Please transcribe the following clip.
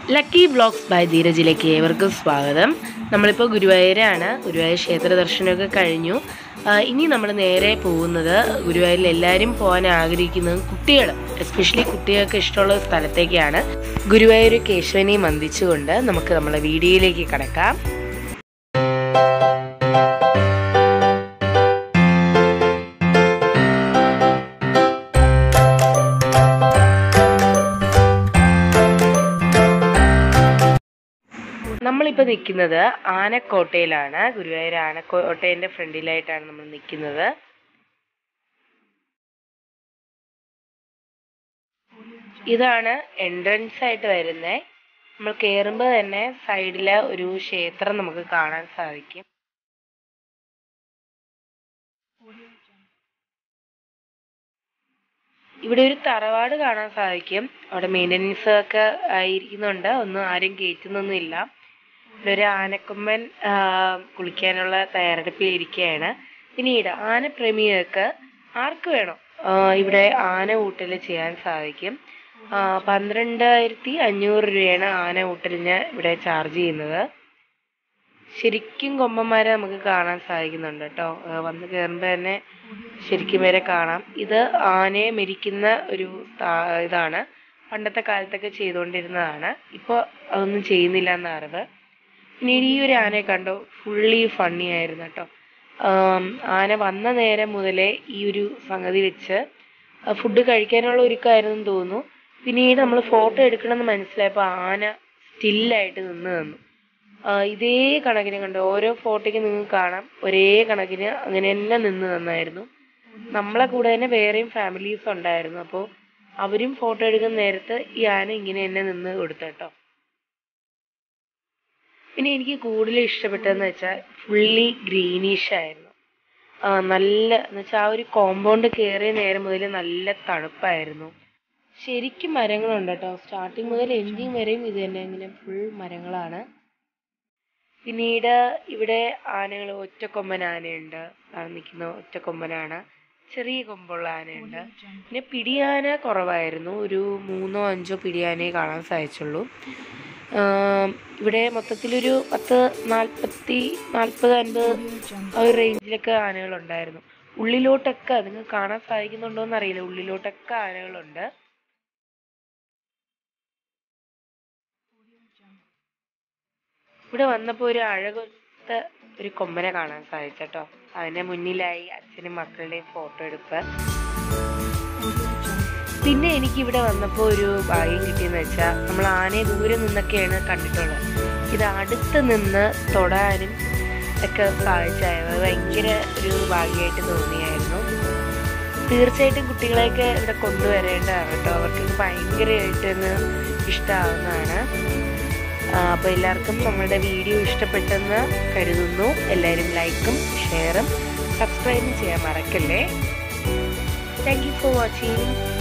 lucky blogs by ധീരജിലേക്ക് ഏവർക്കും സ്വാഗതം നമ്മളിപ്പോൾ ഗുരുവായൂരാണ് ഗുരുവായൂർ ക്ഷേത്ര ദർശനമൊക്കെ കഴിഞ്ഞു ആ, ഇനി നമ്മൾ നേരെ പോകുന്നത് ഗുരുവായൂരിൽ എല്ലാവരും പോകാൻ ആഗ്രഹിക്കുന്നത് കുട്ടികൾ എസ്പെഷ്യലി കുട്ടികൾക്ക് ഇഷ്ടമുള്ള സ്ഥലത്തേക്കാണ് ഗുരുവായൂർ കേശവനെ വന്ദിച്ചുകൊണ്ട് നമുക്ക് നമ്മളെ വീഡിയോയിലേക്ക് കടക്കാം നമ്മളിപ്പോൾ നിൽക്കുന്നത് ആനക്കോട്ടയിലാണ് ഗുരുവായൂർ ആനക്കോട്ടയുടെ ഫ്രണ്ടിലായിട്ടാണ് നമ്മൾ നിൽക്കുന്നത് ഇതാണ് എൻട്രൻസ് ആയിട്ട് വരുന്നത് നമ്മൾ കയറുമ്പോൾ തന്നെ സൈഡിൽ ഒരു ക്ഷേത്രം നമുക്ക് കാണാൻ സാധിക്കും ഇവിടെ ഒരു തറവാട് കാണാൻ സാധിക്കും അവിടെ മെയിൻ്റനൻസ് ഒക്കെ ആയിരിക്കുന്നുണ്ട് ഒന്നും ആരും കയറ്റുന്നൊന്നുമില്ല ഇവിടെ ഒരു ആനക്കൊമ്പൻ ആ, കുളിക്കാനുള്ള തയ്യാറെടുപ്പിൽ ഇരിക്കുകയാണ് പിന്നീട് ആനപ്രേമികൾക്ക് ആർക്ക് വേണം ആ, ഇവിടെ ആന ഊട്ടൽ ചെയ്യാൻ സാധിക്കും ആ, പന്ത്രണ്ടായിരത്തി അഞ്ഞൂറ് രൂപയാണ് ആന ഊട്ടലിന് ഇവിടെ ചാർജ് ചെയ്യുന്നത് ശരിക്കും കൊമ്പന്മാരെ നമുക്ക് കാണാൻ സാധിക്കുന്നുണ്ട് കേട്ടോ ആ, വന്ന് കയറുമ്പോൾ തന്നെ ശരിക്കും വരെ കാണാം ഇത് ആനയെ മെരിക്കുന്ന ഒരു താ- ഇതാണ് പണ്ടത്തെ കാലത്തൊക്കെ ചെയ്തുകൊണ്ടിരുന്നതാണ് ഇപ്പോൾ അതൊന്നും ചെയ്യുന്നില്ല എന്ന അറിവ് പിന്നീട് ഈ ഒരു ആനയെ കണ്ടോ ഫുള്ളി ഫണ്ണി ആയിരുന്നു കേട്ടോ ആം, ആന വന്ന നേരം മുതലേ ഈ ഒരു സംഗതി വെച്ച് ഫുഡ് കഴിക്കാനുള്ള ഒരുക്കമായിരുന്നു എന്ന് തോന്നുന്നു പിന്നീട് നമ്മൾ ഫോട്ടോ എടുക്കണമെന്ന് മനസ്സിലായപ്പോൾ ആന സ്റ്റില്ലായിട്ട് നിന്ന് തന്നു ആ, ഇതേ കണക്കിന് കണ്ടോ ഓരോ ഫോട്ടോയ്ക്ക് നിങ്ങൾക്ക് കാണാം ഒരേ കണക്കിന് അങ്ങനെ തന്നെ നിന്ന് തന്നായിരുന്നു നമ്മളെ കൂടെ തന്നെ വേറെയും ഫാമിലീസ് ഉണ്ടായിരുന്നു അപ്പോൾ അവരും ഫോട്ടോ എടുക്കുന്ന നേരത്ത് ഈ ആന ഇങ്ങനെ തന്നെ നിന്ന് കൊടുത്തു കേട്ടോ പിന്നെ എനിക്ക് കൂടുതൽ ഇഷ്ടപ്പെട്ടതെന്ന് വെച്ചാൽ ഫുള്ളി ഗ്രീനിഷ് ആയിരുന്നു ആ, നല്ല എന്ന് വെച്ചാൽ ആ ഒരു കോമ്പൗണ്ട് കയറിയ നേരം മുതൽ നല്ല തണുപ്പായിരുന്നു ശരിക്കും മരങ്ങളുണ്ട് കേട്ടോ സ്റ്റാർട്ടിങ് മുതൽ എൻഡിങ് വരെയും ഇത് തന്നെ ഇങ്ങനെ ഫുൾ മരങ്ങളാണ് പിന്നീട് ഇവിടെ ആനകൾ ഒറ്റക്കൊമ്പൻ ആനയുണ്ട് ആ നിൽക്കുന്ന ഒറ്റക്കൊമ്പനാണ് ചെറിയ കൊമ്പുള്ള ആനയുണ്ട് പിന്നെ പിടിയാന കുറവായിരുന്നു ഒരു മൂന്നോ അഞ്ചോ പിടിയാനയെ കാണാൻ സാധിച്ചുള്ളൂ ആം, ഇവിടെ മൊത്തത്തിലൊരു പത്ത് നാൽപ്പത്തി നാൽപ്പത് അൻപത് ആ ഒരു റേഞ്ചിലൊക്കെ ആനകളുണ്ടായിരുന്നു ഉള്ളിലോട്ടൊക്കെ നിങ്ങൾക്ക് കാണാൻ സാധിക്കുന്നുണ്ടോ എന്നറിയില്ല ഉള്ളിലോട്ടൊക്കെ ആനകളുണ്ട് ഇവിടെ വന്നപ്പോൾ ഒരു അഴകൊത്ത ഒരു കൊമ്പനെ കാണാൻ സാധിച്ചട്ടോ അതിന്റെ മുന്നിലായി അച്ഛനും മക്കളുടെയും ഫോട്ടോ എടുപ്പ് പിന്നെ എനിക്ക് ഇവിടെ വന്നപ്പോൾ ഒരു ഭാഗ്യം കിട്ടിയെന്ന് വെച്ചാൽ നമ്മൾ ആനയെ ദൂരെ നിന്നൊക്കെയാണ് കണ്ടിട്ടുള്ളത് ഇത് അടുത്ത് നിന്ന് തൊടാനും ഒക്കെ സാധിച്ചായത് ഭയങ്കര ഒരു ഭാഗ്യമായിട്ട് തോന്നിയായിരുന്നു തീർച്ചയായിട്ടും കുട്ടികളെയൊക്കെ ഇവിടെ കൊണ്ടുവരേണ്ടതാണ് കേട്ടോ അവർക്ക് ഇത് ഭയങ്കരമായിട്ട് ഒന്ന് ഇഷ്ടമാവുന്നതാണ് അപ്പോൾ എല്ലാവർക്കും നമ്മുടെ വീഡിയോ ഇഷ്ടപ്പെട്ടെന്ന് കരുതുന്നു എല്ലാവരും ലൈക്കും ഷെയറും സബ്സ്ക്രൈബും ചെയ്യാൻ മറക്കല്ലേ താങ്ക് യു ഫോർ വാച്ചിങ്